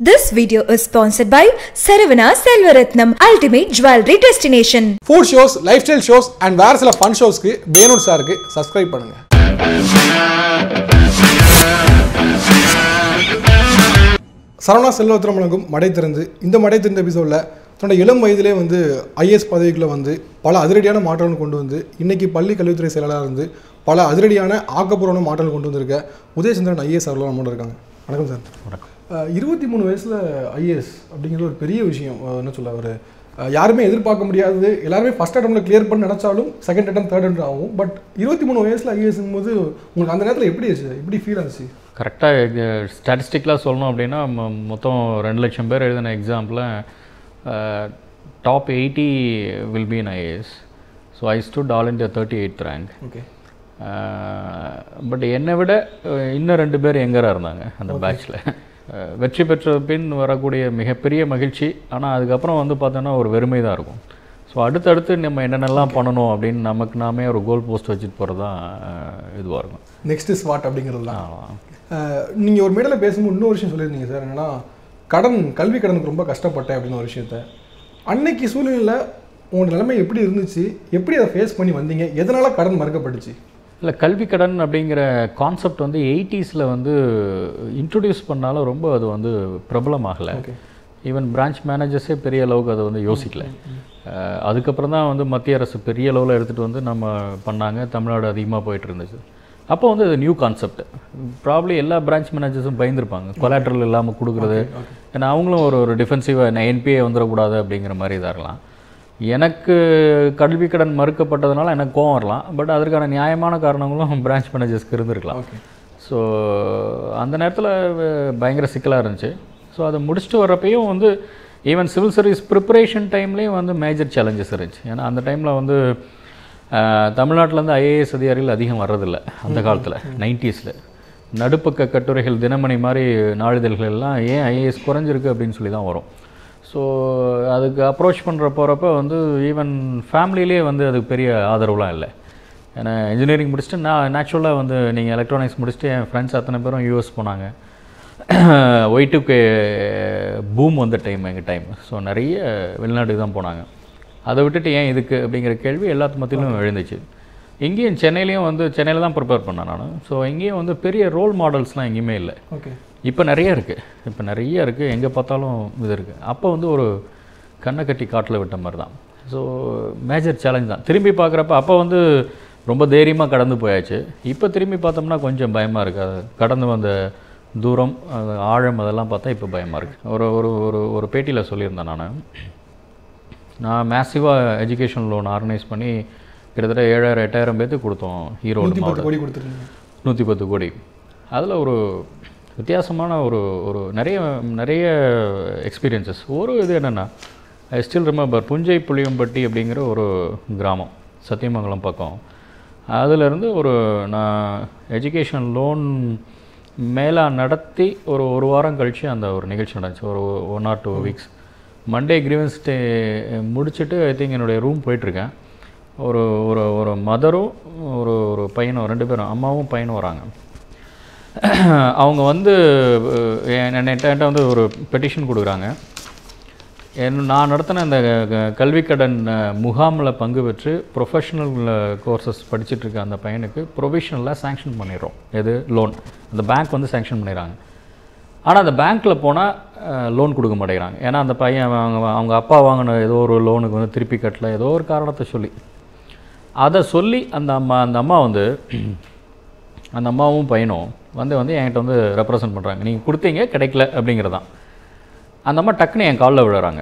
This video is sponsored by Saravana Selvaratnam Ultimate Jewelry Destination. Food shows lifestyle shows and வேறு சில fun ஷோஸ்க்கு வேணும் சாருக்கு subscribe பண்ணுங்க சரவணா செல்வத்திரம் வழங்கும் மடை திறந்து இந்த மடை திறந்த எபிசோடில் தன்னோட இளம் வயதிலே வந்து ஐஏஎஸ் பதவிக்குள்ள வந்து பல அதிரடியான மாற்றங்கள் கொண்டு வந்து இன்னைக்கு பள்ளி கல்வித்துறை செயலாளராக இருந்து பல அதிரடியான ஆக்கப்பூர்வமான மாற்றங்கள் கொண்டு வந்திருக்க உதயசந்திரன் ஐஏஎஸ் அவர்கள் நம்மளோட இருக்காங்க வணக்கம் சார் வணக்கம் அஹ் இருபத்தி மூணு வயசில் ஐஏஎஸ் அப்படிங்கிறது ஒரு பெரிய விஷயம் அஹ் என்ன சொல்ல ஒரு அஹ் யாருமே எதிர்பார்க்க முடியாதது எல்லாருமே ஃபஸ்ட் அட்டம்ல கிளியர் பண்ண நினச்சாலும் செகண்ட் அட்டம் தேர்ட் அட்டம் ஆகும் பட் இருபத்தி மூணு வயசில் ஐஏஎஸ்ங்கும் போது உங்களுக்கு அந்த நேரத்தில் எப்படி ஆச்சு எப்படி ஃபீல் ஆச்சு கரெக்டாக ஸ்டாட்டிஸ்டிக்கலாக சொல்லணும் அப்படின்னா மொ- மொத்தம் ரெண்டு லட்சம் பேர் எழுதின example top eighty will be in IAS so I stood all India thirty eight rank okay but என்னை விட அஹ், இன்னும் ரெண்டு பேர் எங்கராக இருந்தாங்க அந்த பேட்ச்சில் வெற்றி பெற்ற பின் வரக்கூடிய மிகப்பெரிய மகிழ்ச்சி ஆனால் அதுக்கப்புறம் வந்து பார்த்தோன்னா ஒரு வெறுமை தான் இருக்கும் ஸோ அடுத்தடுத்து நம்ம என்னென்னலாம் பண்ணணும் அப்படின்னு நமக்கு நாமே ஒரு கோல் போஸ்ட் வச்சுட்டு போகிறது தான் இதுவாக இருக்கும் நெக்ஸ்ட் ஸ்வாட் அப்படிங்கிறதுலாம் ஆமாம் நீங்கள் ஒரு மேடையில் பேசும்போது இன்னொரு விஷயம் சொல்லியிருந்தீங்க சார் என்னன்னா கடன் கல்வி கடனுக்கு ரொம்ப கஷ்டப்பட்டேன் அப்படின்னு ஒரு விஷயத்த அன்னைக்கு சூழ்நிலையில் உங்களோட நிலைமை எப்படி இருந்துச்சு எப்படி அதை ஃபேஸ் பண்ணி வந்தீங்க எதனால் கடன் மறுக்கப்பட்டுச்சு இல்லை கல்வி கடன் அப்படிங்கிற கான்செப்ட் வந்து எயிட்டிஸில் வந்து இன்ட்ரடியூஸ் பண்ணாலும் ரொம்ப அது வந்து பிரபலமாகலை ஓகே ஈவன் பிரான்ச் மேனேஜர்ஸே பெரிய அளவுக்கு அதை வந்து யோசிக்கல அஹ் அதுக்கப்புறம் தான் வந்து மத்திய அரசு பெரிய அளவில் எடுத்துகிட்டு வந்து நம்ம பண்ணாங்க தமிழ்நாடு அதிகமாக போயிட்டு இருந்துச்சு அப்போ வந்து அது நியூ கான்செப்ட் ப்ராப்ளி எல்லா பிரான்ச் மேனேஜர்ஸும் பயந்துருப்பாங்க கொலாட்ரல் இல்லாமல் கொடுக்குறது ஏன்னா அவங்களும் ஒரு ஒரு டிஃபென்சிவாக என்பிஏ வந்துடக்கூடாது அப்படிங்கிற மாதிரி இதாக இருக்கலாம் எனக்கு கல்வி கடன் மறுக்கப்பட்டதுனால எனக்கு கோவம் வரலாம் பட் அதற்கான நியாயமான காரணங்களும் பிரான்ச் மேனேஜர்ஸ்க்கு இருந்திருக்கலாம் ஓகே ஸோ அந்த நேரத்தில் பயங்கர சிக்கலாக இருந்துச்சு ஸோ அதை முடிச்சுட்டு வர்றப்பையும் வந்து ஈவன் சிவில் சர்வீஸ் ப்ரிப்பரேஷன் டைம்லேயும் வந்து மேஜர் சேலஞ்சஸ் இருந்துச்சு ஏன்னா அந்த டைமில் வந்து அஹ், தமிழ்நாட்டிலேருந்து ஐஏஎஸ் அதிகாரிகள் அதிகம் வர்றதில்ல அந்த காலத்தில் நைன்ட்டீஸில் நடுப்பக்க கட்டுரைகள் தினமணி மாதிரி நாளிதழ்கள் எல்லாம் ஏன் ஐஏஎஸ் குறைஞ்சிருக்கு அப்படின்னு சொல்லி தான் வரும் ஸோ அதுக்கு அப்ரோச் பண்ணுற போகிறப்ப வந்து ஈவன் ஃபேமிலியிலே வந்து அதுக்கு பெரிய ஆதரவுலாம் இல்லை ஏன்னா இன்ஜினியரிங் முடிச்சுட்டு நான் நேச்சுரலாக வந்து நீங்கள் எலக்ட்ரானிக்ஸ் முடிச்சுட்டு என் ஃப்ரெண்ட்ஸ் அத்தனை பேரும் யூஎஸ் போனாங்க ஒயிட்டுக்கு பூம் வந்த டைம் எங்கள் டைம் ஸோ நிறைய வெளிநாட்டுக்கு தான் போனாங்க அதை விட்டுட்டு ஏன் இதுக்கு அப்படிங்கிற கேள்வி எல்லாத்து மத்தியிலும் எழுந்துச்சு இங்கேயும் சென்னையிலையும் வந்து சென்னையில் தான் ப்ரிப்பேர் பண்ணேன் நான் ஸோ இங்கேயும் வந்து பெரிய ரோல் மாடல்ஸ்லாம் எங்கேயுமே இல்லை ஓகே இப்போ நிறைய இருக்குது இப்போ நிறைய இருக்குது எங்கே பார்த்தாலும் இது இருக்குது அப்போ வந்து ஒரு கண்ணை கட்டி காட்டில் விட்ட மாதிரி தான் ஸோ மேஜர் சேலஞ்ச் தான் திரும்பி பார்க்குறப்ப அப்போ வந்து ரொம்ப தைரியமாக கடந்து போயாச்சு இப்போ திரும்பி பார்த்தோம்னா கொஞ்சம் பயமாக இருக்குது அது கடந்து வந்த தூரம் அது ஆழம் அதெல்லாம் பார்த்தா இப்போ பயமாக இருக்குது ஒரு ஒரு ஒரு ஒரு பேட்டியில் சொல்லியிருந்தேன் நான் நான் மேசிவாக எஜுகேஷன் லோன் ஆர்கனைஸ் பண்ணி கிட்டத்தட்ட ஏழாயிரம் எட்டாயிரம் பேர்த்துக்கு கொடுத்தோம் ஈரோடு நூற்றி மாவட்டம் பத்து கோடி கொடுத்துருக்கீங்க நூற்றி பத்து கோடி அதில் ஒரு வித்தியாசமான ஒரு ஒரு நிறைய நிறைய எக்ஸ்பீரியன்சஸ் ஒரு இது என்னென்னா I still remember Punjai Puliyampatti அப்படிங்கிற ஒரு கிராமம் சத்தியமங்கலம் பக்கம் அதிலிருந்து ஒரு நான் எஜுகேஷன் லோன் மேலா நடத்தி ஒரு ஒரு வாரம் கழித்து அந்த ஒரு நிகழ்ச்சி நடந்துச்சு ஒரு one or two weeks Monday grievance day முடிச்சுட்டு ஐ திங்க் என்னுடைய ரூம் போயிட்டுருக்கேன் ஒரு ஒரு ஒரு மதரும் ஒரு ஒரு பையனும் ரெண்டு பேரும் அம்மாவும் பையனும் வராங்க அவங்க வந்து அஹ், என்- என்கிட்ட என்கிட்ட வந்து ஒரு பெட்டிஷன் கொடுக்குறாங்க என் நான் நடத்தின இந்த க- கல்விக் கடன் முகாமில் பங்கு பெற்று ப்ரொஃபஷனல் கோர்சஸ் படிச்சுட்டு இருக்க அந்த பையனுக்கு ப்ரொவிஷனலாக சேங்ஷன் பண்ணிடுறோம் எது லோன் அந்த பேங்க் வந்து சேங்ஷன் பண்ணிடுறாங்க ஆனால் அந்த பேங்க்கில் போனால் லோன் கொடுக்க மாட்டேங்கிறாங்க ஏன்னா அந்த பையன் அவங்க அவங்க அப்பா வாங்கின ஏதோ ஒரு லோனுக்கு வந்து திருப்பி கட்டல ஏதோ ஒரு காரணத்தை சொல்லி அதை சொல்லி அந்த அம்மா அந்த அம்மா வந்து அந்த அம்மாவும் பையனும் வந்து வந்து என்கிட்ட வந்து ரெப்ரசன்ட் பண்ணுறாங்க நீங்கள் கொடுத்தீங்க கிடைக்கல அப்படிங்கிறதான் அந்த அம்மா டக்குன்னு என் காலில் விழுறாங்க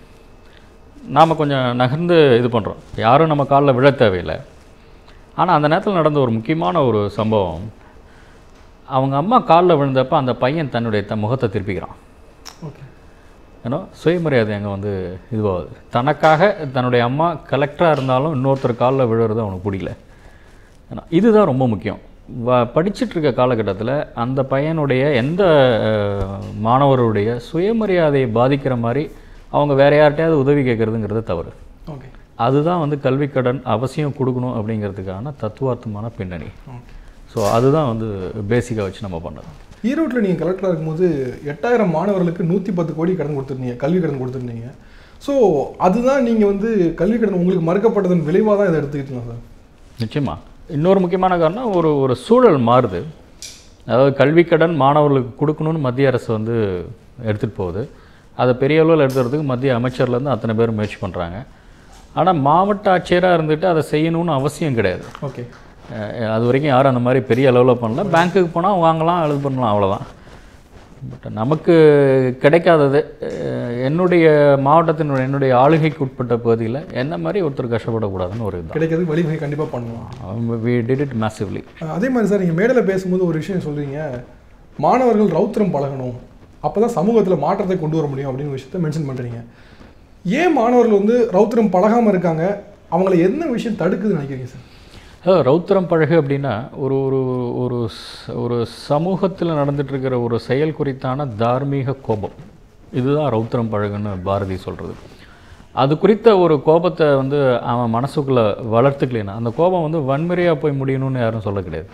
நாம் கொஞ்சம் நகர்ந்து இது பண்ணுறோம் யாரும் நம்ம காலில் விழ தேவையில்லை ஆனால் அந்த நேரத்தில் நடந்த ஒரு முக்கியமான ஒரு சம்பவம் அவங்க அம்மா காலில் விழுந்தப்ப அந்த பையன் தன்னுடைய த முகத்தை திருப்பிக்கிறான் ஓகே ஏன்னா சுயமரியாதை அங்கே வந்து இதுவாகுது தனக்காக தன்னுடைய அம்மா கலெக்டராக இருந்தாலும் இன்னொருத்தர் காலில் விழுறது அவனுக்கு பிடிக்கல ஏன்னா இதுதான் ரொம்ப முக்கியம் வ படிச்சுட்டு இருக்க காலகட்டத்தில் அந்த பையனுடைய எந்த அஹ், மாணவருடைய சுயமரியாதையை பாதிக்கிற மாதிரி அவங்க வேற யார்கிட்டயாவது உதவி கேட்குறதுங்கிறது தவறு ஓகே அதுதான் வந்து கல்விக் கடன் அவசியம் கொடுக்கணும் அப்படிங்கிறதுக்கான தத்துவார்த்தமான பின்னணி ஸோ அதுதான் வந்து பேசிக்காக வச்சு நம்ம பண்ணது ஈரோட்டில் நீங்கள் கலெக்டராக இருக்கும்போது எட்டாயிரம் மாணவர்களுக்கு நூற்றி பத்து கோடி கடன் கொடுத்துருந்தீங்க கல்வி கடன் கொடுத்துருந்தீங்க ஸோ அதுதான் நீங்கள் வந்து கல்வி கடன் உங்களுக்கு மறுக்கப்பட்டதன் விளைவாக தான் இதை எடுத்துக்கிட்டீங்க சார் நிச்சயமா இன்னொரு முக்கியமான காரணம் ஒரு ஒரு சூழல் மாறுது அதாவது கல்விக்கடன் மாணவர்களுக்கு கொடுக்கணும்னு மத்திய அரசு வந்து எடுத்துகிட்டு போகுது அதை பெரிய அளவில் எடுத்துறதுக்கு மத்திய அமைச்சர்லேருந்து அத்தனை பேர் முயற்சி பண்ணுறாங்க ஆனால் மாவட்ட ஆட்சியராக இருந்துட்டு அதை செய்யணும்னு அவசியம் கிடையாது ஓகே அஹ் அது வரைக்கும் யாரும் அந்த மாதிரி பெரிய அளவில் பண்ணல பேங்க்குக்கு போனால் வாங்கலாம் இது பண்ணலாம் அவ்வளோதான் பட் நமக்கு கிடைக்காதது அஹ் என்னுடைய மாவட்டத்தினுடைய என்னுடைய ஆளுகைக்கு உட்பட்ட பகுதியில் என்ன மாதிரி ஒருத்தர் கஷ்டப்படக்கூடாதுன்னு ஒரு இதுதான் கிடைக்கிறதுக்கு வழிவகை கண்டிப்பாக பண்ணுவோம் வி டிட் இட் மேசிவ்லி அதே மாதிரி சார் நீங்கள் மேடையில் பேசும்போது ஒரு விஷயம் சொல்றீங்க மாணவர்கள் ரௌத்திரம் பழகணும் அப்போ தான் சமூகத்தில் மாற்றத்தை கொண்டு வர முடியும் அப்படின்னு ஒரு விஷயத்த மென்ஷன் பண்ணுறீங்க ஏன் மாணவர்கள் வந்து ரௌத்திரம் பழகாமல் இருக்காங்க அவங்கள என்ன விஷயம் தடுக்குதுன்னு நினைக்கிறீங்க சார் அதாவது ரௌத்திரம் பழகு அப்படின்னா ஒரு ஒரு ஒரு ஸ்- ஒரு சமூகத்தில் நடந்துட்டு இருக்கிற ஒரு செயல் குறித்தான தார்மீக கோபம் இதுதான் ரௌத்திரம் பழகுன்னு பாரதி சொல்கிறது அது குறித்த ஒரு கோபத்தை வந்து அவன் மனசுக்குள்ளே வளர்த்துக்கலைன்னா அந்த கோபம் வந்து வன்முறையாக போய் முடியணும்னு யாரும் சொல்ல கிடையாது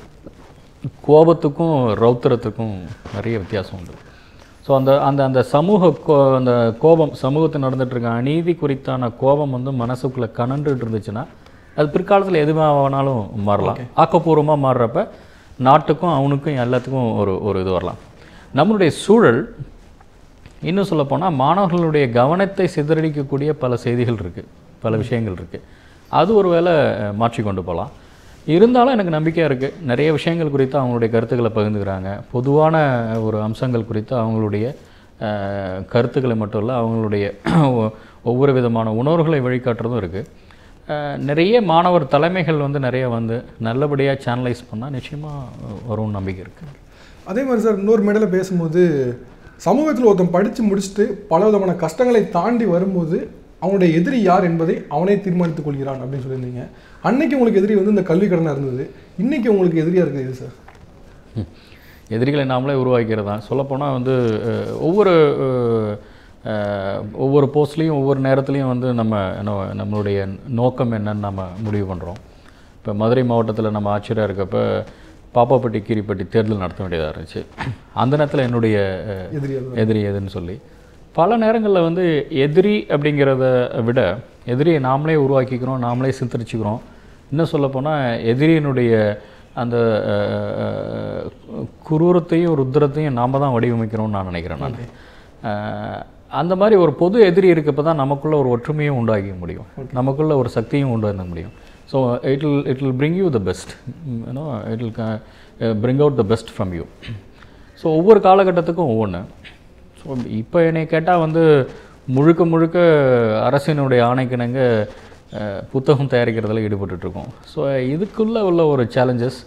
கோபத்துக்கும் ரௌத்திரத்துக்கும் நிறைய வித்தியாசம் உண்டு ஸோ அந்த அந்த அந்த சமூக கோ அந்த கோபம் சமூகத்தில் நடந்துட்டு இருக்க அநீதி குறித்தான கோபம் வந்து மனசுக்குள்ளே கனண்டுட்டு இருந்துச்சுன்னா அது பிற்காலத்தில் எதுவாக வேணாலும் மாறலாம் ஆக்கப்பூர்வமாக மாறுறப்ப நாட்டுக்கும் அவனுக்கும் எல்லாத்துக்கும் ஒரு ஒரு இது வரலாம் நம்மளுடைய சூழல் இன்னும் சொல்லப்போனால் மாணவர்களுடைய கவனத்தை சிதறடிக்கக்கூடிய பல செய்திகள் இருக்குது பல விஷயங்கள் இருக்குது அது ஒரு வேளை மாற்றி கொண்டு போகலாம் இருந்தாலும் எனக்கு நம்பிக்கையாக இருக்குது நிறைய விஷயங்கள் குறித்து அவங்களுடைய கருத்துக்களை பகிர்ந்துக்கிறாங்க பொதுவான ஒரு அம்சங்கள் குறித்து அவங்களுடைய அஹ், கருத்துக்களை மட்டும் இல்லை அவங்களுடைய ஒ- ஒவ்வொரு விதமான உணர்வுகளை வழிகாட்டுறதும் இருக்குது நிறைய மாணவர் தலைமைகள் வந்து நிறைய வந்து நல்லபடியாக சேனலைஸ் பண்ணால் நிச்சயமாக வரும்னு நம்பிக்கை இருக்குது அதே மாதிரி சார் இன்னொரு மேடையில் பேசும்போது சமூகத்தில் ஒருத்தன் படித்து முடிச்சுட்டு பல விதமான கஷ்டங்களை தாண்டி வரும்போது அவனுடைய எதிரி யார் என்பதை அவனே தீர்மானித்துக் கொள்கிறான் அப்படின்னு சொல்லியிருந்தீங்க அன்னைக்கு உங்களுக்கு எதிரி வந்து இந்த கல்வி கடனாக இருந்தது இன்னைக்கு உங்களுக்கு எதிரியாக இருக்குது இது சார் ம். எதிரிகளை நாமளே உருவாக்கிறது தான் சொல்லப்போனால் வந்து அஹ், ஒவ்வொரு அஹ், அஹ், ஒவ்வொரு போஸ்ட்லேயும் ஒவ்வொரு நேரத்துலையும் வந்து நம்ம என்ன நம்மளுடைய நோக்கம் என்னன்னு நம்ம முடிவு பண்ணுறோம் இப்போ மதுரை மாவட்டத்தில் நம்ம ஆட்சியராக இருக்கப்ப பாப்பாப்பட்டி கீரிப்பட்டி தேர்தல் நடத்த வேண்டியதாக இருந்துச்சு அந்த நேரத்தில் என்னுடைய அஹ், எதிரி அது எதிரி எதுன்னு சொல்லி பல நேரங்களில் வந்து எதிரி அப்படிங்கிறத விட எதிரியை நாமளே உருவாக்கிக்கிறோம் நாமளே சித்தரிச்சுக்கிறோம் இன்னும் சொல்லப்போனால் எதிரியினுடைய அந்த அஹ், அஹ், குரூரத்தையும் ருத்ரத்தையும் நாம் தான் வடிவமைக்கிறோம்னு நான் நினைக்கிறேன் நான் அஹ், அந்த மாதிரி ஒரு பொது எதிரி இருக்கப்போ தான் நமக்குள்ள ஒரு ஒற்றுமையும் உண்டாக்க முடியும் நமக்குள்ள ஒரு சக்தியும் உண்டு பண்ண முடியும் so it will it will bring you the best you know it will bring out the best from you so ஒவ்வொரு காலகட்டத்துக்கும் ஒவ்வொன்று ஸோ இப்போ என்னை கேட்டால் வந்து முழுக்க முழுக்க அரசினுடைய ஆணைக்கிணங்க அஹ், புத்தகம் தயாரிக்கிறதுல ஈடுபட்டுருக்கோம் ஸோ இதுக்குள்ளே உள்ள ஒரு சேலஞ்சஸ்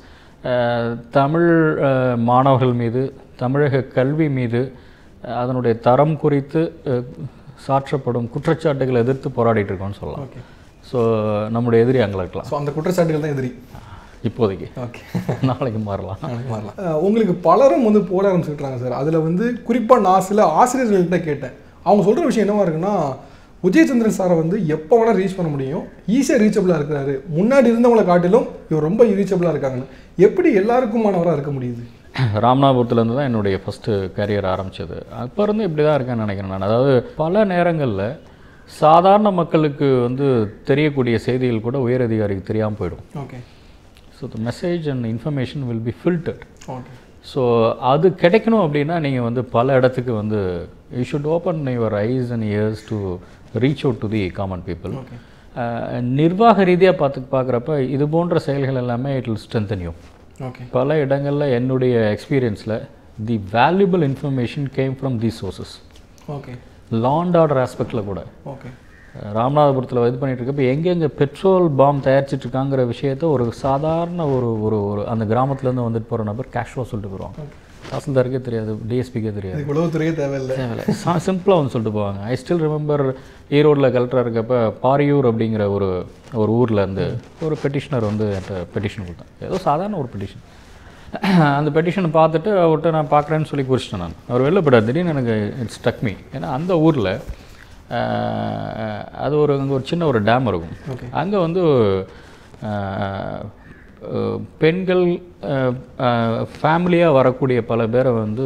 தமிழ் அஹ், மாணவர்கள் மீது தமிழக கல்வி மீது அஹ், அதனுடைய தரம் குறித்து அஹ், சாற்றப்படும் குற்றச்சாட்டுகளை எதிர்த்து போராடிட்டு இருக்கோம்னு சொல்லலாம் ஓகே ஸோ நம்முடைய எதிரி அங்கே இருக்கலாம் ஸோ அந்த குற்றச்சாட்டுகள் தான் எதிரி இப்போதைக்கு ஓகே நாளைக்கு மாறலாம் அஹ் உங்களுக்கு பலரும் வந்து போட ஆரம்பிச்சுட்டாங்க சார் அதில் வந்து குறிப்பாக நான் சில ஆசிரியர்கள்ட்ட கேட்டேன் அவங்க சொல்கிற விஷயம் என்னவா இருக்குன்னா உதயச்சந்திரன் சாரை வந்து எப்போ வேணால் ரீச் பண்ண முடியும் ஈஸியாக ரீச்சபிளாக இருக்கிறாரு முன்னாடி இருந்தவங்களை காட்டிலும் இவர் ரொம்ப ரீச்சபிளாக இருக்காங்கன்னு எப்படி எல்லாருக்குமானவராக இருக்க முடியுது ராமநாதபுரத்துலேருந்து தான் என்னுடைய ஃபஸ்ட்டு கரியர் ஆரம்பிச்சது அப்போ இருந்து இப்படி தான் இருக்கேன்னு நினைக்கிறேன் நான் அதாவது பல நேரங்களில் சாதாரண மக்களுக்கு வந்து தெரியக்கூடிய செய்திகள் கூட உயர் அதிகாரிக்கு தெரியாமல் போயிடும் okay so the message and information will be filtered okay so அது கிடைக்கணும் அப்படின்னா நீங்கள் வந்து பல இடத்துக்கு வந்து you should open your eyes and ears to reach out to the common people நிர்வாக ரீதியாக பார்த்து பார்க்குறப்ப இது போன்ற செயல்கள் எல்லாமே it will strengthen you okay பல இடங்களில் என்னுடைய எக்ஸ்பீரியன்ஸில் the valuable information came from the sources okay law and order ஆஸ்பெக்டில் கூட ஓகே ராமநாதபுரத்தில் இது பண்ணிட்டு இருக்கப்ப எங்கெங்கே பெட்ரோல் பாம் தயாரிச்சிட்டு இருக்காங்கிற விஷயத்த ஒரு சாதாரண ஒரு ஒரு ஒரு அந்த கிராமத்துலேருந்து வந்துட்டு போகிற நபர் கேஷுவாக சொல்லிட்டு போயிடுவாங்க தாசில்தாருக்கே தெரியாது டிஎஸ்பிக்கே தெரியாது இதுக்கு உளவுத்துறையே தேவையில்லை தேவையில்லை சிம்பிளாக வந்து சொல்லிட்டு போவாங்க ஐ ஸ்டில் ரிமெம்பர் ஈரோட்டில் கலெக்டராக இருக்கப்ப பாரியூர் அப்படிங்கிற ஒரு ஒரு ஊரில் இருந்து ஒரு பெட்டிஷனர் வந்து என்கிட்ட பெட்டிஷன் கொடுத்தேன் ஏதோ சாதாரண ஒரு பெட்டிஷன் அந்த பெட்டிஷனை பார்த்துட்டு அவர்கிட்ட நான் பார்க்குறேன்னு சொல்லி குறிச்சிட்டேன் நான் அவர் வெளில போயிட்டார் திடீர்னு எனக்கு இட்ஸ் டக் மீ ஏன்னா அந்த ஊரில் அது ஒரு அங்கே ஒரு சின்ன ஒரு டேம் இருக்கும் Okay. அங்கே வந்து அஹ், அஹ், பெண்கள் ஃபேமிலியாக வரக்கூடிய பல பேரை வந்து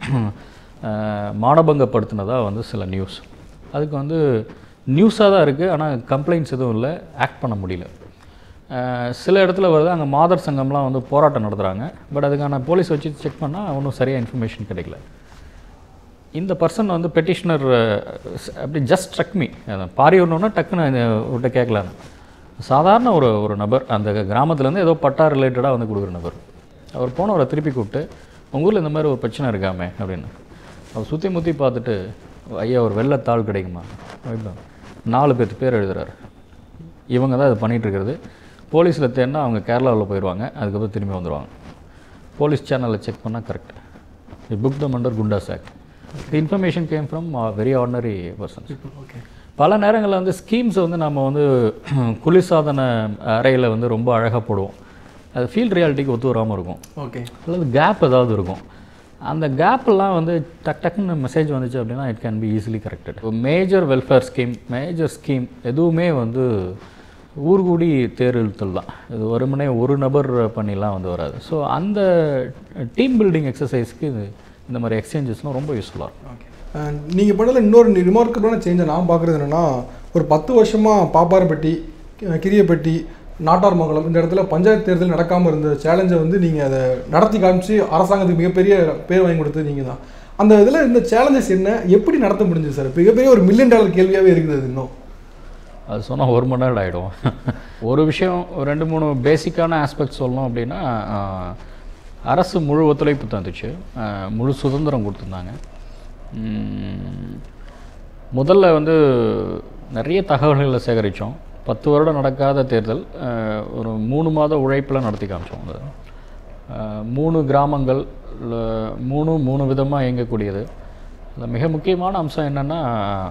அஹ், மானபங்கப்படுத்தினதாக வந்து சில நியூஸ் அதுக்கு வந்து நியூஸாக தான் இருக்குது ஆனால் கம்ப்ளைண்ட்ஸ் எதுவும் இல்லை ஆக்ட் பண்ண முடியல அஹ், சில இடத்துல வருது அங்கே மாதர் சங்கம்லாம் வந்து போராட்டம் நடத்துகிறாங்க பட் அதுக்கான போலீஸ் வச்சு செக் பண்ணால் ஒன்றும் சரியாக இன்ஃபர்மேஷன் கிடைக்கல இந்த பர்சன் வந்து பெட்டிஷனர் அப்படி ஜஸ்ட் ஸ்ட்ரக் மீ பாரி ஒன்றுனா டக்குன்னு இந்த விட்ட கேட்கலான்னு சாதாரண ஒரு ஒரு நபர் அந்த கிராமத்துலேருந்து ஏதோ பட்டா ரிலேட்டடாக வந்து கொடுக்குற நபர் அவர் போனவரை திருப்பி கூப்பிட்டு உங்கள் ஊரில் இந்த மாதிரி ஒரு பிரச்சனை இருக்காமே அப்படின்னு அவர் சுற்றி முற்றி பார்த்துட்டு ஐயா ஒரு வெள்ளை தாள் கிடைக்குமா அப்படின்னா, நாலு பேர்த்து பேர் எழுதுறாரு இவங்க தான் இது பண்ணிகிட்டு இருக்கிறது போலீஸில் தேடினா அவங்க கேரளாவில் போயிடுவாங்க அதுக்கப்புறம் திரும்பி வந்துடுவாங்க போலீஸ் சேனலில் செக் பண்ணால் correct the book them under Goondas act the information came from very ordinary persons okay பல நேரங்களில் வந்து ஸ்கீம்ஸை வந்து நம்ம வந்து குளிர்சாதன அறையில் வந்து ரொம்ப அழகாக போடுவோம் அது ஃபீல்ட் ரியாலிட்டிக்கு ஒத்து வராமல் இருக்கும் ஓகே அல்லது கேப் ஏதாவது இருக்கும் அந்த கேப்பெல்லாம் வந்து டக் டக்குன்னு மெசேஜ் வந்துச்சு அப்படின்னா it can be easily corrected major welfare scheme major scheme எதுவுமே வந்து ஊர்கூடி தேர் இழுத்தல் தான் இது வெறுமனே ஒரு நபர் பண்ணிலாம் வந்து வராது ஸோ அந்த டீம் பில்டிங் எக்ஸசைஸ்க்கு இது இந்த மாதிரி எக்ஸ்சேஞ்சஸ்லாம் ரொம்ப யூஸ்ஃபுல்லாக இருக்கும் ஓகே நீங்கள் பண்ணதில் இன்னொரு ரிமார்க்கபிளான சேஞ்சை நான் பார்க்குறது என்னென்னா ஒரு பத்து வருஷமாக பாப்பாரப்பட்டி அஹ், கிரியப்பட்டி நாட்டார்மங்கலம் இந்த இடத்துல பஞ்சாயத்து தேர்தல் நடக்காமல் இருந்த சேலஞ்சை வந்து நீங்கள் அதை நடத்தி காமிச்சு அரசாங்கத்துக்கு மிகப்பெரிய பேர் வாங்கி கொடுத்தது நீங்கள் தான் அந்த இதில் இந்த சேலஞ்சஸ் என்ன எப்படி நடத்த முடிஞ்சது சார் மிகப்பெரிய ஒரு மில்லியன் டாலர் கேள்வியாகவே இருக்குது அது இன்னும் அது சொன்னால் ஒரு மணி நேரம் ஆகிடும் ஒரு விஷயம் ஒரு ரெண்டு மூணு பேசிக்கான ஆஸ்பெக்ட் சொல்லணும் அப்படின்னா ஆஹ், அரசு முழு ஒத்துழைப்பு தந்துச்சு ஆஹ், முழு சுதந்திரம் கொடுத்துருந்தாங்க உம், முதல்ல வந்து நிறைய தகவல்களை சேகரித்தோம் பத்து வருடம் நடக்காத தேர்தல் ஆஹ், ஒரு மூணு மாத உழைப்பில் நடத்தி காமிச்சோம் அது ஆஹ், மூணு கிராமங்கள் ல- மூணு மூணு விதமாக இயங்கக்கூடியது அதில் மிக முக்கியமான அம்சம் என்னென்னா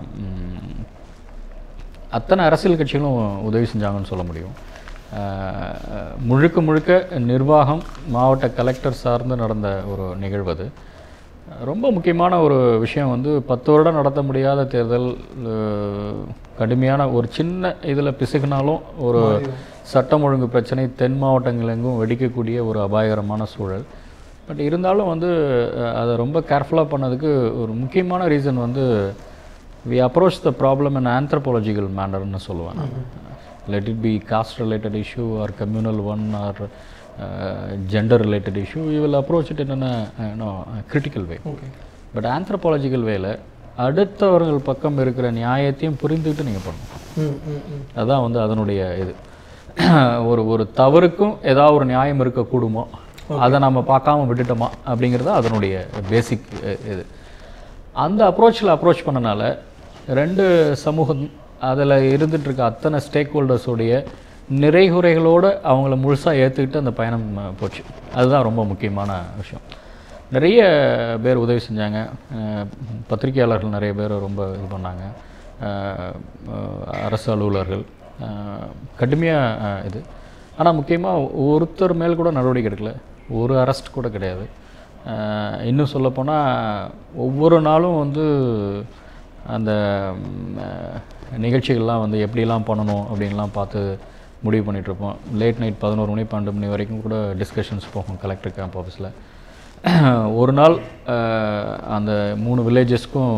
அத்தனை அரசியல் கட்சிகளும் உதவி செஞ்சாங்கன்னு சொல்ல முடியும் அஹ், முழுக்க முழுக்க நிர்வாகம் மாவட்ட கலெக்டர் சார்ந்து நடந்த ஒரு நிகழ்வு அது ரொம்ப முக்கியமான ஒரு விஷயம் வந்து பத்து வருடம் நடத்த முடியாத தேர்தல் அஹ், கடுமையான ஒரு சின்ன இதில் பிசுகினாலும் ஒரு சட்டம் ஒழுங்கு பிரச்சனை தென் மாவட்டங்கள் எங்கும் வெடிக்கக்கூடிய ஒரு அபாயகரமான சூழல் பட் இருந்தாலும் வந்து அஹ், அதை ரொம்ப கேர்ஃபுல்லாக பண்ணதுக்கு ஒரு முக்கியமான ரீசன் வந்து we approach the problem in anthropological மேனர்னு சொல்லுவேன் let it be caste related issue or communal one or gender related issue you will approach it in you know critical way okay but anthropological வேல அடுத்தவர்கள் பக்கம் இருக்கிற நியாயத்தையும் புரிந்துக்கிட்டு நீங்கள் பண்ணணும் ம் ம் ம் அதுதான் வந்து அதனுடைய இது ஒரு ஒரு தவறுக்கும் ஏதாவது ஒரு நியாயம் இருக்கக்கூடுமோ அதை நம்ம பார்க்காம விட்டுட்டோமா அப்படிங்கிறது தான் அதனுடைய பேசிக் இது அந்த அப்ரோச்சில் அப்ரோச் பண்ணனால ரெண்டு சமூகம் அதில் இருந்துட்டு இருக்க அத்தனை ஸ்டேக் ஹோல்டர்ஸோடைய நிறைகுறைகளோடு அவங்கள முழுசாக ஏற்றுக்கிட்டு அந்த பயணம் அஹ், போச்சு அதுதான் ரொம்ப முக்கியமான விஷயம் நிறைய பேர் உதவி செஞ்சாங்க அஹ், பத்திரிகையாளர்கள் நிறைய பேர் ரொம்ப இது பண்ணாங்க அஹ், அஹ், அரசு அலுவலர்கள் கடுமையாக இது ஆனால் முக்கியமாக ஒருத்தர் மேல் கூட நடவடிக்கை எடுக்கல ஒரு அரெஸ்ட் கூட கிடையாது அஹ், இன்னும் சொல்லப்போனால் ஒவ்வொரு நாளும் வந்து அந்த ம், அஹ், நிகழ்ச்சிகள்லாம் வந்து எப்படிலாம் பண்ணணும் அப்படின்லாம் பார்த்து முடிவு பண்ணிகிட்ருப்போம் லேட் நைட் பதினோரு மணி பன்னெண்டு மணி வரைக்கும் கூட டிஸ்கஷன்ஸ் போகும் கலெக்டர் கேம்ப் ஆஃபீஸில் ஒரு நாள் அஹ், அந்த மூணு வில்லேஜஸ்க்கும்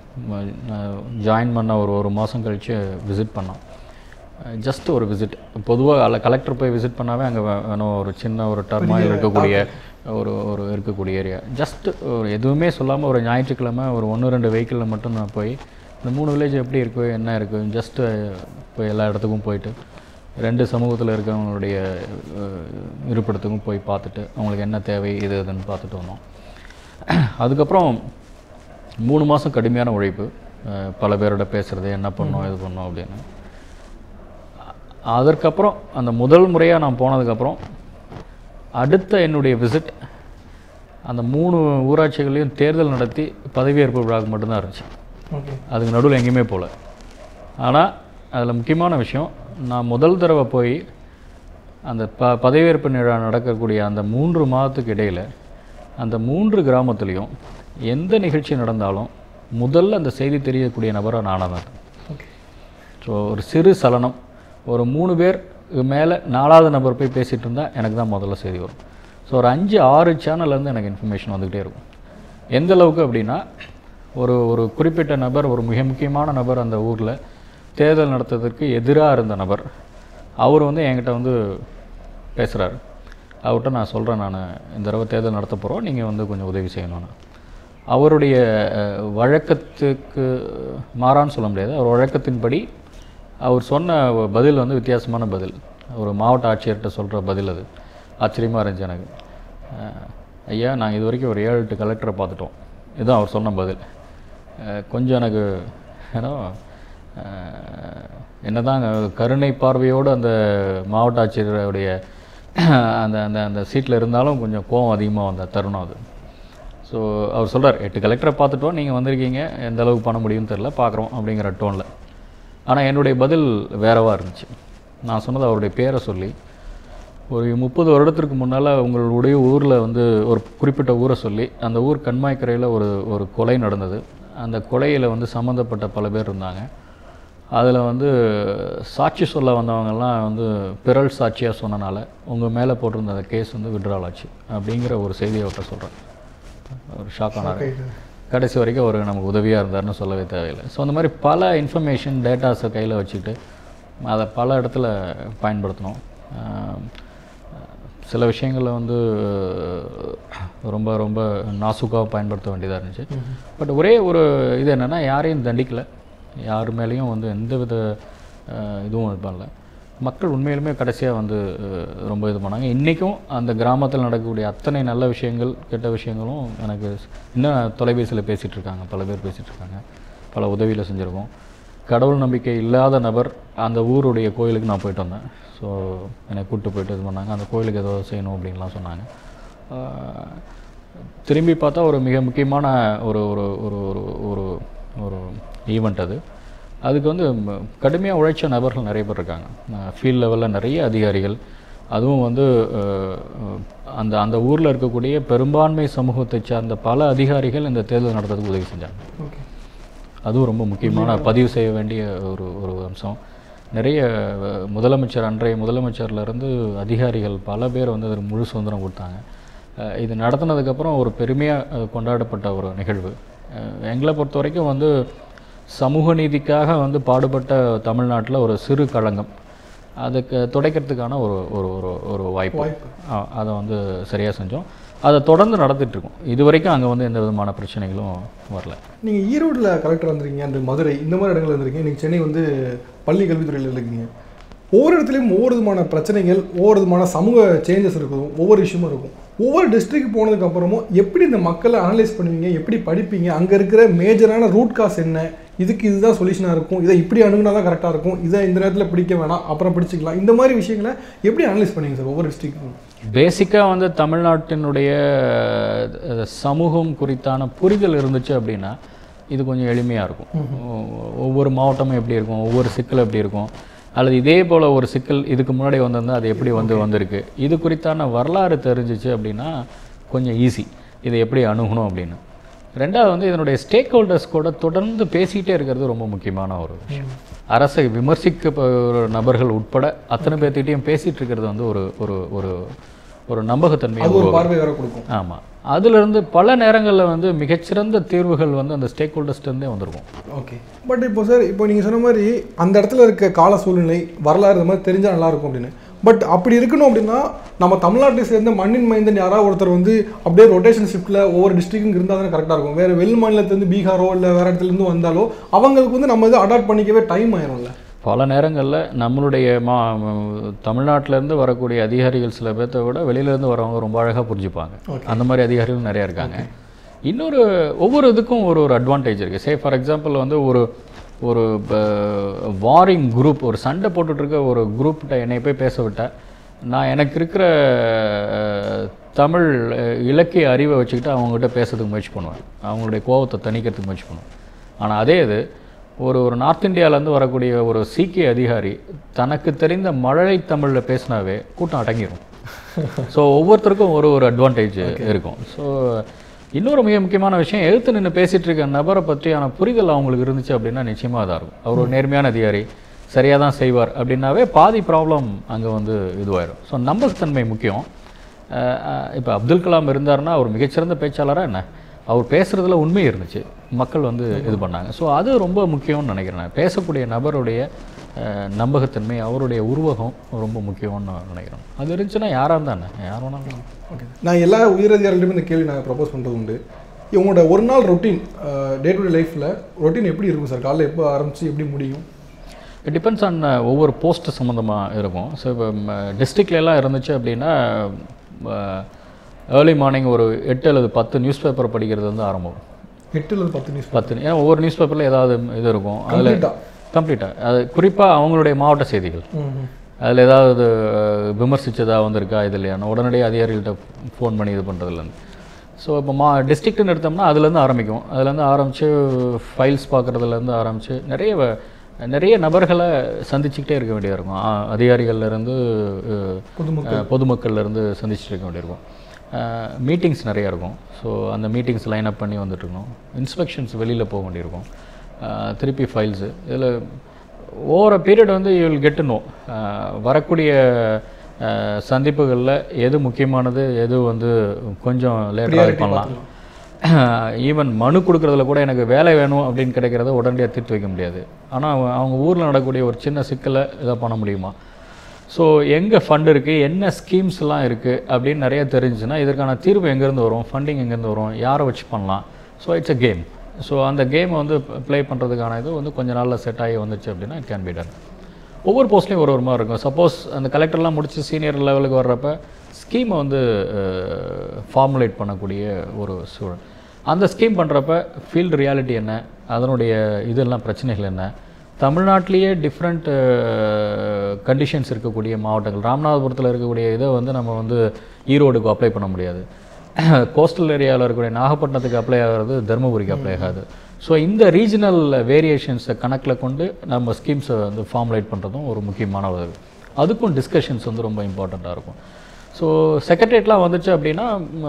ஜாயின் பண்ண ஒரு ஒரு மாதம் கழித்து விசிட் பண்ணோம் ஜஸ்ட் ஒரு விசிட் பொதுவாக கலெக்டர் போய் விசிட் பண்ணாவே அங்கே வேணும் ஒரு சின்ன ஒரு டர்மாயில் இருக்கக்கூடிய ஒரு ஒரு இருக்கக்கூடிய ஏரியா ஜஸ்ட் ஒரு எதுவுமே சொல்லாமல் ஒரு ஞாயிற்றுக்கிழமை ஒரு ஒன்று ரெண்டு வெஹிக்கிளில் மட்டும் நான் போய் இந்த மூணு வில்லேஜ் எப்படி இருக்குது என்ன இருக்குது ஜஸ்ட்டு போய் எல்லா இடத்துக்கும் போயிட்டு ரெண்டு சமூகத்தில் இருக்கிறவங்களுடைய அஹ், இருப்பிடத்துக்கும் போய் பார்த்துட்டு அவங்களுக்கு என்ன தேவை இது இதுன்னு பார்த்துட்டு வந்தோம் அதுக்கப்புறம் மூணு மாதம் கடுமையான உழைப்பு அஹ், பல பேரோட பேசுகிறது என்ன பண்ணோம் இது பண்ணோம் அப்படின்னு அதற்கப்புறம் அந்த முதல் முறையாக நான் போனதுக்கப்புறம் அடுத்த என்னுடைய விசிட் அந்த மூணு ஊராட்சிகளையும் தேர்தல் நடத்தி பதவியேற்பு விழாவுக்கு மட்டும்தான் இருந்துச்சு ஓகே அதுக்கு நடுவில் எங்கேயுமே போகல ஆனால் அதில் முக்கியமான விஷயம் நான் முதல் தடவை போய் அந்த ப பதவியேற்பு நிழா நடக்கக்கூடிய அந்த மூன்று மாதத்துக்கு இடையில் அந்த மூன்று கிராமத்துலேயும் எந்த நிகழ்ச்சி நடந்தாலும் முதல்ல அந்த செய்தி தெரியக்கூடிய நபராக நானாக தான் இருந்தேன். ஓகே ஸோ ஒரு சிறு சலனம் ஒரு மூணு பேர் மேலே நாலாவது நபர் போய் பேசிகிட்டு இருந்தால் எனக்கு தான் முதல்ல செய்தி வரும் ஸோ ஒரு அஞ்சு ஆறு சேனல்லேருந்து எனக்கு இன்ஃபர்மேஷன் வந்துக்கிட்டே இருக்கும் எந்த அளவுக்கு அப்படின்னா ஒரு ஒரு குறிப்பிட்ட நபர் ஒரு மிக முக்கியமான நபர் அந்த ஊரில் தேர்தல் நடத்துறதுக்கு எதிராக இருந்த நபர் அவர் வந்து என்கிட்ட வந்து பேசுகிறாரு அவர்கிட்ட நான் சொல்கிறேன் நான் இந்த தடவை தேர்தல் நடத்த போகிறோம் நீங்கள் வந்து கொஞ்சம் உதவி செய்யணும்னு அவருடைய அஹ், வழக்கத்துக்கு மாறான்னு சொல்ல முடியாது அவர் வழக்கத்தின்படி அவர் சொன்ன பதில் வந்து வித்தியாசமான பதில் ஒரு மாவட்ட ஆட்சியர்கிட்ட சொல்கிற பதில் அது ஆச்சரியமாக இருந்துச்சு எனக்கு அஹ், ஐயா நாங்கள் இது வரைக்கும் ஒரு ஏழு எட்டு கலெக்டரை பார்த்துட்டோம் இதுதான் அவர் சொன்ன பதில் அஹ், கொஞ்சம் எனக்கு ஏன்னா என்னதான் கருணை பார்வையோடு அந்த மாவட்ட ஆட்சியருடைய அந்த அந்த அந்த சீட்டில் இருந்தாலும் கொஞ்சம் கோவம் அதிகமாக வந்த தருணம் அது ஸோ அவர் சொல்றார் எட்டு கலெக்டரை பார்த்துட்டோம் நீங்கள் வந்திருக்கீங்க எந்த அளவுக்கு பண்ண முடியும்னு தெரில பார்க்குறோம் அப்படிங்கிற டோனில் ஆனால் என்னுடைய பதில் வேறவா இருந்துச்சு நான் சொன்னது அவருடைய பேரை சொல்லி ஒரு முப்பது வருடத்திற்கு முன்னால் உங்களுடைய ஊரில் வந்து ஒரு குறிப்பிட்ட ஊரை சொல்லி அந்த ஊர் கண்மாய்க்கரையில் ஒரு ஒரு கொலை நடந்தது அந்த கொலையில் வந்து சம்மந்தப்பட்ட பல பேர் இருந்தாங்க அதில் வந்து சாட்சி சொல்ல வந்தவங்கெல்லாம் வந்து பிறல் சாட்சியாக சொன்னனால உங்கள் மேலே போட்டிருந்த அந்த கேஸ் வந்து விட்ரால் ஆச்சு அப்படிங்கிற ஒரு செய்தியை அவர்கிட்ட சொல்கிறேன் ஒரு ஷாக் ஆனார் கடைசி வரைக்கும் அவர் நமக்கு உதவியாக இருந்தாருன்னு சொல்லவே தேவையில்லை ஸோ அந்த மாதிரி பல இன்ஃபர்மேஷன் டேட்டாஸை கையில் வச்சுக்கிட்டு அதை பல இடத்துல பயன்படுத்தணும் ஆஹ் சில விஷயங்களில் வந்து ரொம்ப ரொம்ப நாசுக்காக பயன்படுத்த வேண்டியதாக இருந்துச்சு பட் ஒரே ஒரு இது என்னென்னா யாரையும் தண்டிக்கலை யார் மேலேயும் வந்து எந்த வித ஆஹ் இதுவும் இது பண்ணல மக்கள் உண்மையிலுமே கடைசியாக வந்து அஹ், ரொம்ப இது பண்ணாங்க இன்றைக்கும் அந்த கிராமத்தில் நடக்கக்கூடிய அத்தனை நல்ல விஷயங்கள் கெட்ட விஷயங்களும் எனக்கு இன்னும் தொலைபேசியில் பேசிகிட்டு இருக்காங்க பல பேர் பேசிகிட்டு இருக்காங்க பல உதவியில் செஞ்சுருக்கோம் கடவுள் நம்பிக்கை இல்லாத நபர் அந்த ஊருடைய கோயிலுக்கு நான் போயிட்டு வந்தேன் ஸோ என்னை கூப்பிட்டு போயிட்டு இது பண்ணாங்க அந்த கோயிலுக்கு ஏதோ செய்யணும் அப்படின்லாம் சொன்னாங்க ஆஹ், திரும்பி பார்த்தா ஒரு மிக முக்கியமான ஒரு ஒரு ஒரு ஒரு ஒரு ஒரு ஈவெண்ட் அது அதுக்கு வந்து கடுமையாக உழைச்ச நபர்கள் நிறைய பேர் இருக்காங்க ஃபீல்ட் லெவலில் நிறைய அதிகாரிகள் அதுவும் வந்து அஹ், அஹ், அந்த அந்த ஊரில் இருக்கக்கூடிய பெரும்பான்மை சமூகத்தை சார்ந்த பல அதிகாரிகள் இந்த தேர்தல் நடத்துறதுக்கு உதவி செஞ்சாங்க ஓகே அதுவும் ரொம்ப முக்கியமான பதிவு செய்ய வேண்டிய ஒரு ஒரு அம்சம் நிறைய அஹ், முதலமைச்சர் அன்றைய முதலமைச்சர்ல இருந்து அதிகாரிகள் பல பேர் வந்து அதற்கு முழு சுதந்திரம் கொடுத்தாங்க அஹ், இது நடத்தினதுக்கப்புறம் ஒரு பெருமையாக கொண்டாடப்பட்ட ஒரு நிகழ்வு அஹ், எங்களை பொறுத்த வரைக்கும் வந்து சமூக நீதிக்காக வந்து பாடுபட்ட தமிழ்நாட்டில் ஒரு சிறு களங்கம் அதுக்கு துடைக்கிறதுக்கான ஒரு ஒரு ஒரு ஒரு வாய்ப்பு ஆ, அதை வந்து சரியாக செஞ்சோம் அதை தொடர்ந்து நடத்திட்டு இருக்கோம் இது வரைக்கும் அங்கே வந்து எந்த விதமான பிரச்சனைகளும் வரல நீங்கள் ஈரோட்டில் கலெக்டர் வந்திருக்கீங்க அந்த மதுரை இந்த மாதிரி இடங்கள் வந்திருக்கீங்க நீங்கள் சென்னை வந்து பள்ளி கல்வித்துறையில் இருக்கீங்க ஒவ்வொரு இடத்துலையும் ஒவ்வொரு விதமான பிரச்சனைகள் ஒவ்வொரு விதமான சமூக சேஞ்சஸ் இருக்கும் ஒவ்வொரு விஷயமும் இருக்கும் ஒவ்வொரு டிஸ்ட்ரிக்ட் போனதுக்கு அப்புறமும் எப்படி இந்த மக்களை அனலைஸ் பண்ணுவீங்க எப்படி படிப்பீங்க அங்கே இருக்கிற மேஜரான ரூட் காஸ் என்ன இதுக்கு இதுதான் சொல்யூஷனாக இருக்கும் இதை இப்படி அணுகுனா தான் கரெக்டாக இருக்கும் இதை இந்த நேரத்தில் பிடிக்க வேணாம் அப்புறம் பிடிச்சிக்கலாம் இந்த மாதிரி விஷயங்களை எப்படி அனலைஸ் பண்ணுவீங்க சார் ஒவ்வொரு டிஸ்ட்ரிக்ட்டும் பேசிக்காக வந்து தமிழ்நாட்டினுடைய அஹ், சமூகம் குறித்தான புரிதல் இருந்துச்சு அப்படின்னா இது கொஞ்சம் எளிமையாக இருக்கும் ஒ- ஒவ்வொரு மாவட்டமும் எப்படி இருக்கும் ஒவ்வொரு சிக்கல் எப்படி இருக்கும் அல்லது இதே போல் ஒரு சிக்கல் இதுக்கு முன்னாடி வந்திருந்தா அது எப்படி வந்து வந்திருக்கு இது குறித்தான வரலாறு தெரிஞ்சிச்சு அப்படின்னா கொஞ்சம் ஈஸி இதை எப்படி அணுகணும் அப்படின்னு ரெண்டாவது வந்து இதனுடைய ஸ்டேக் ஹோல்டர்ஸ் கூட தொடர்ந்து பேசிக்கிட்டே இருக்கிறது ரொம்ப முக்கியமான ஒரு விஷயம் அரசை விமர்சிக்க நபர்கள் உட்பட அத்தனை பேர்த்திட்டையும் பேசிட்டு இருக்கிறது வந்து ஒரு ஒரு ஒரு ஒரு நம்பகத்தன்மையை அது ஒரு உருவாக்கும். பார்வை வேற கொடுக்கும் ஆமா அதிலிருந்து பல நேரங்களில் வந்து மிகச்சிறந்த தீர்வுகள் வந்து அந்த ஸ்டேக் ஹோல்டர்ஸ்டேருந்தே வந்திருக்கும் ஓகே பட் இப்போ சார் இப்போ நீங்கள் சொன்ன மாதிரி அந்த இடத்துல இருக்க கால சூழ்நிலை வரலாறு இந்த மாதிரி தெரிஞ்சால் நல்லா இருக்கும் அப்படின்னு பட் அப்படி இருக்கணும் அப்படின்னா நம்ம தமிழ்நாட்டை சேர்ந்த மண்ணின் மைந்தன் யாராவது ஒருத்தர் வந்து அப்படியே ரொட்டேஷன் ஷிஃப்ட்டில் ஒவ்வொரு டிஸ்ட்ரிக்டும் இருந்தால் தானே கரெக்டாக இருக்கும் வேறு வெளி மாநிலத்துலேருந்து பீகாரோ இல்லை வேறு இடத்துலேருந்து வந்தாலோ அவங்களுக்கு வந்து நம்ம இது அடாப்ட் பண்ணிக்கவே டைம் ஆயிரும்ல பல நேரங்களில் நம்மளுடைய மா தமிழ்நாட்டிலேருந்து வரக்கூடிய அதிகாரிகள் சில பேர்த்த விட வெளியிலேருந்து வரவங்க ரொம்ப அழகாக புரிஞ்சுப்பாங்க அந்த மாதிரி அதிகாரிகள் நிறையா இருக்காங்க இன்னொரு ஒவ்வொரு இதுக்கும் ஒரு ஒரு அட்வான்டேஜ் இருக்குது சே ஃபார் எக்ஸாம்பிள் வந்து ஒரு ஒரு வாரிங் குரூப் ஒரு சண்டை போட்டுட்டு இருக்க ஒரு குரூப்கிட்ட என்னை போய் பேச விட்டா நான் எனக்கு இருக்கிற அஹ், தமிழ் அஹ், இலக்கிய அறிவை வச்சுக்கிட்டு அவங்ககிட்ட பேசுறதுக்கு முயற்சி பண்ணுவேன் அவங்களுடைய கோபத்தை தணிக்கிறதுக்கு முயற்சி பண்ணுவேன் ஆனால் அதே இது ஒரு ஒரு நார்த் இந்தியாவிலேருந்து வரக்கூடிய ஒரு சீக்கிய அதிகாரி தனக்கு தெரிந்த மழலை தமிழில் பேசினாவே கூட்டம் அடங்கிடும் ஸோ ஒவ்வொருத்தருக்கும் ஒரு ஒரு அட்வான்டேஜ் இருக்கும் ஸோ இன்னொரு மிக முக்கியமான விஷயம் எழுத்து நின்று பேசிட்டு இருக்க நபரை பற்றியான புரிதல் அவங்களுக்கு இருந்துச்சு அப்படின்னா நிச்சயமாக அதாக இருக்கும் அவர் ஒரு நேர்மையான அதிகாரி சரியாக தான் செய்வார் அப்படின்னாவே பாதி ப்ராப்ளம் அங்கே வந்து இதுவாயிடும் ஸோ நம்பகத்தன்மை முக்கியம் இப்போ அப்துல் கலாம் இருந்தாருன்னா அவர் மிகச்சிறந்த பேச்சாளராக என்ன அவர் பேசுகிறதுல உண்மை இருந்துச்சு மக்கள் வந்து இது பண்ணாங்க ஸோ அது ரொம்ப முக்கியம்னு நினைக்கிறேன் நான். பேசக்கூடிய நபருடைய அஹ், நம்பகத்தன்மை அவருடைய உருவகம் ரொம்ப முக்கியம்னு நான் நினைக்கிறேன் அது இருந்துச்சுன்னா யாராக இருந்தானே யார் வேணாலும் ஓகே நான் எல்லா உயரதிகாரிகிட்டையும் இந்த கேள்வி நான் ப்ரப்போஸ் பண்ணுறது உண்டு இவங்களோட ஒரு நாள் ரொட்டீன் டே டு டே லைஃப்பில் ரொட்டீன் எப்படி இருக்கும் சார் காலைல எப்போ ஆரம்பிச்சு எப்படி முடியும் இட் டிபெண்ட்ஸ் ஆன் ஒவ்வொரு போஸ்ட் சம்மந்தமாக இருக்கும் ஸோ இப்போ டிஸ்ட்ரிக்ட்லாம் இருந்துச்சு அப்படின்னா ஏர்லி மார்னிங் ஒரு எட்டு அல்லது பத்து நியூஸ் பேப்பர் படிக்கிறது வந்து ஆரம்பம் எட்டுல பத்து நியூஸ் பத்து ஏன்னா ஒவ்வொரு நியூஸ் பேப்பரில் ஏதாவது இது இருக்கும் அதில் Complete-ஆ? கம்ப்ளீட்டாக அது குறிப்பாக அவங்களுடைய மாவட்ட செய்திகள் ம் அதில் ஏதாவது அஹ், விமர்சிச்சதா வந்திருக்கா இது இல்லையா உடனடியாக அதிகாரிகள்கிட்ட ஃபோன் பண்ணி இது பண்ணுறதுலேருந்து ஸோ இப்போ மா டிஸ்ட்ரிக்ட்னு எடுத்தோம்னா அதுலேருந்து ஆரம்பிக்கும் அதுலேருந்து ஆரம்பித்து ஃபைல்ஸ் பார்க்குறதுலேருந்து ஆரம்பித்து நிறைய வ- நிறைய நபர்களை சந்திச்சுக்கிட்டே இருக்க வேண்டியதாக இருக்கும் ஆ- அதிகாரிகள்லேருந்து பொதுமக்கள். பொதுமக்கள்லேருந்து சந்திச்சுட்டு இருக்க வேண்டியிருக்கும் மீட்டிங்ஸ் நிறையா இருக்கும் ஸோ அந்த மீட்டிங்ஸ் லைன் அப் பண்ணி வந்துட்டு இருக்கணும் இன்ஸ்பெக்ஷன்ஸ் வெளியில் போக வேண்டியிருக்கும் அஹ், திருப்பி ஃபைல்ஸு இதில் ஓவர பீரியட் வந்து யூ வில் கெட் நோ வரக்கூடிய சந்திப்புகளில் எது முக்கியமானது எது வந்து கொஞ்சம் லேட்டாக பண்ணலாம் ஈவன் மனு கொடுக்குறதுல கூட எனக்கு வேலை வேணும் அப்படின்னு கிடைக்கிறத உடனடியாக தீர்த்து வைக்க முடியாது ஆனால் அவங்க ஊரில் நடக்கக்கூடிய ஒரு சின்ன சிக்கலை இதை பண்ண முடியுமா ஸோ எங்கே ஃபண்ட் இருக்குது என்ன ஸ்கீம்ஸ்லாம் இருக்குது அப்படின்னு நிறைய தெரிஞ்சுன்னா இதற்கான தீர்வு எங்கேருந்து வரும் ஃபண்டிங் எங்கேருந்து வரும் யாரை வச்சு பண்ணலாம் so it's a game so அந்த கேமை வந்து ப்ளே பண்ணுறதுக்கான இது வந்து கொஞ்ச நாளில் செட் ஆகி வந்துச்சு அப்படின்னா it கேன் பி டன் ஒவ்வொரு போஸ்ட்லேயும் ஒரு ஒரு மாதிரி இருக்கும் சப்போஸ் அந்த கலெக்டர்லாம் முடிச்சு சீனியர் லெவலுக்கு வர்றப்ப ஸ்கீமை வந்து ஃபார்முலேட் பண்ணக்கூடிய ஒரு சூழல் அந்த ஸ்கீம் பண்ணுறப்ப ஃபீல்டு ரியாலிட்டி என்ன அதனுடைய இதெல்லாம் பிரச்சனைகள் என்ன தமிழ்நாட்டிலேயே டிஃப்ரெண்ட் கண்டிஷன்ஸ் இருக்கக்கூடிய மாவட்டங்கள் ராமநாதபுரத்தில் இருக்கக்கூடிய இதை வந்து நம்ம வந்து ஈரோடுக்கு அப்ளை பண்ண முடியாது கோஸ்டல் ஏரியாவில் இருக்கக்கூடிய நாகப்பட்டினத்துக்கு அப்ளை ஆகிறது தருமபுரிக்கு அப்ளை ஆகாது ஸோ இந்த ரீஜனல் வேரியேஷன்ஸை கணக்கில் கொண்டு நம்ம ஸ்கீம்ஸை வந்து ஃபார்முலேட் பண்ணுறதும் ஒரு முக்கியமான ஒரு இது. அதுக்கும் டிஸ்கஷன்ஸ் வந்து ரொம்ப இம்பார்ட்டண்ட்டாக இருக்கும் ஸோ செக்ரட்டரியேட்லாம் வந்துச்சு அப்படின்னா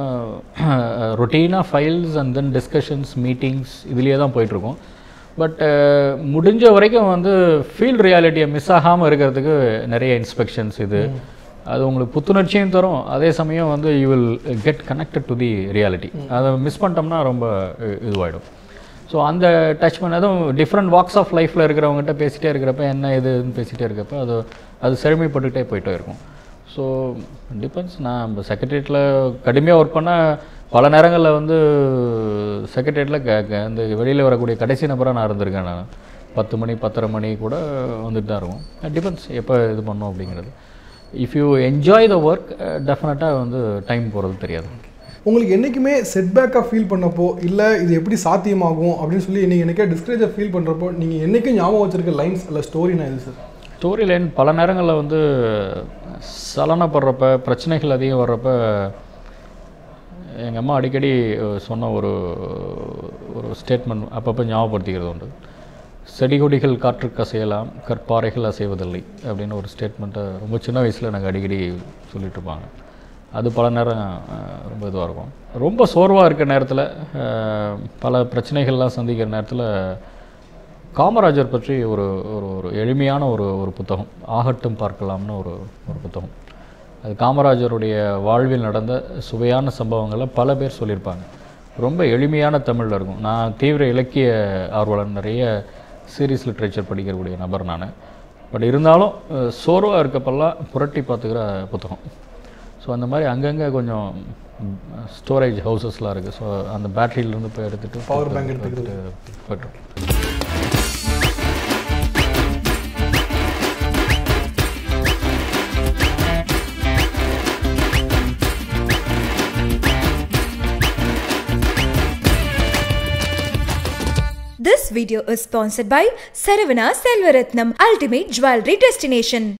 ரொட்டீனாக files and then discussions meetings இதுலேயே தான் போயிட்டுருக்கோம் பட் முடிஞ்ச வரைக்கும் வந்து ஃபீல்ட் ரியாலிட்டியை மிஸ் ஆகாமல் இருக்கிறதுக்கு நிறைய இன்ஸ்பெக்ஷன்ஸ் இது அது உங்களுக்கு புத்துணர்ச்சியும் தரும் அதே சமயம் வந்து you will get connected to the reality அதை மிஸ் பண்ணிட்டோம்னா ரொம்ப இ- இதுவாயிடும் ஸோ அந்த டச் பண்ண அதுவும் டிஃப்ரெண்ட் வாக்ஸ் ஆஃப் லைஃப்பில் இருக்கிறவங்ககிட்ட பேசிகிட்டே இருக்கிறப்ப என்ன இதுன்னு பேசிகிட்டே இருக்கப்ப அது அது செழுமைப்பட்டுக்கிட்டே போயிட்டே இருக்கும் ஸோ டிபெண்ட்ஸ் நான் இப்போ செக்ரட்டரியேட்டில் கடுமையாக ஒர்க் பண்ண பல நேரங்களில் வந்து செக்ரட்டரியேட்டில் க க- இந்த வெளியில் வரக்கூடிய கடைசி நபராக நான் இருந்திருக்கேன் நான் பத்து மணி பத்தரை மணி கூட வந்துட்டு தான் இருக்கும் டிபெண்ட்ஸ் எப்போ இது பண்ணோம் அப்படிங்கிறது if you enjoy the work டெஃபினட்டாக வந்து டைம் போகிறது தெரியாது உங்களுக்கு என்றைக்குமே செட்பேக்காக ஃபீல் பண்ணப்போ இல்லை இது எப்படி சாத்தியமாகும் அப்படின்னு சொல்லி நீங்கள் என்னைக்கே டிஸ்கரேஜாக ஃபீல் பண்ணுறப்போ நீங்கள் என்றைக்கும் ஞாபகம் வச்சிருக்க லைன்ஸ் இல்லை ஸ்டோரினா இது சார் ஸ்டோரி லைன் பல நேரங்களில் வந்து சலனப்படுறப்ப பிரச்சனைகள் அதிகம் வர்றப்ப எங்கள் அம்மா அடிக்கடி அஹ், சொன்ன ஒரு ஒரு ஸ்டேட்மெண்ட் அப்பப்போ ஞாபகப்படுத்திக்கிறது உண்டு செடி கொடிகள் காற்றுக்கு அசையலாம் கற்பாறைகள் அசைவதில்லை அப்படின்னு ஒரு ஸ்டேட்மெண்ட்டை ரொம்ப சின்ன வயசில் எனக்கு அடிக்கடி சொல்லிட்டு இருப்பாங்க அது பல நேரம் அஹ், ரொம்ப இதுவாக இருக்கும் ரொம்ப சோர்வாக இருக்க நேரத்தில் பல பிரச்சனைகள்லாம் சந்திக்கிற நேரத்தில் காமராஜர் பற்றி ஒரு ஒரு ஒரு எளிமையான ஒரு ஒரு புத்தகம் ஆகட்டும் பார்க்கலாம்னு ஒரு ஒரு புத்தகம் அது காமராஜருடைய வாழ்வில் நடந்த சுவையான சம்பவங்களை பல பேர் சொல்லியிருப்பாங்க ரொம்ப எளிமையான தமிழில் இருக்கும் நான் தீவிர இலக்கிய ஆர்வலன் நிறைய சீரியஸ் லிட்ரேச்சர் படிக்கக்கூடிய நபர் நான் பட் இருந்தாலும் சோர்வாக இருக்கப்பெல்லாம் புரட்டி பார்த்துக்கிற புத்தகம் ஸோ அந்த மாதிரி அங்கங்கே கொஞ்சம் ஸ்டோரேஜ் ஹவுசஸ்லாம் இருக்குது ஸோ அந்த பேட்டரியிலேருந்து போய் எடுத்துகிட்டு Power bank எடுத்துக்கிறது. போய்ட்டு This video is sponsored by Saravana Selvaratnam Ultimate Jewelry Destination.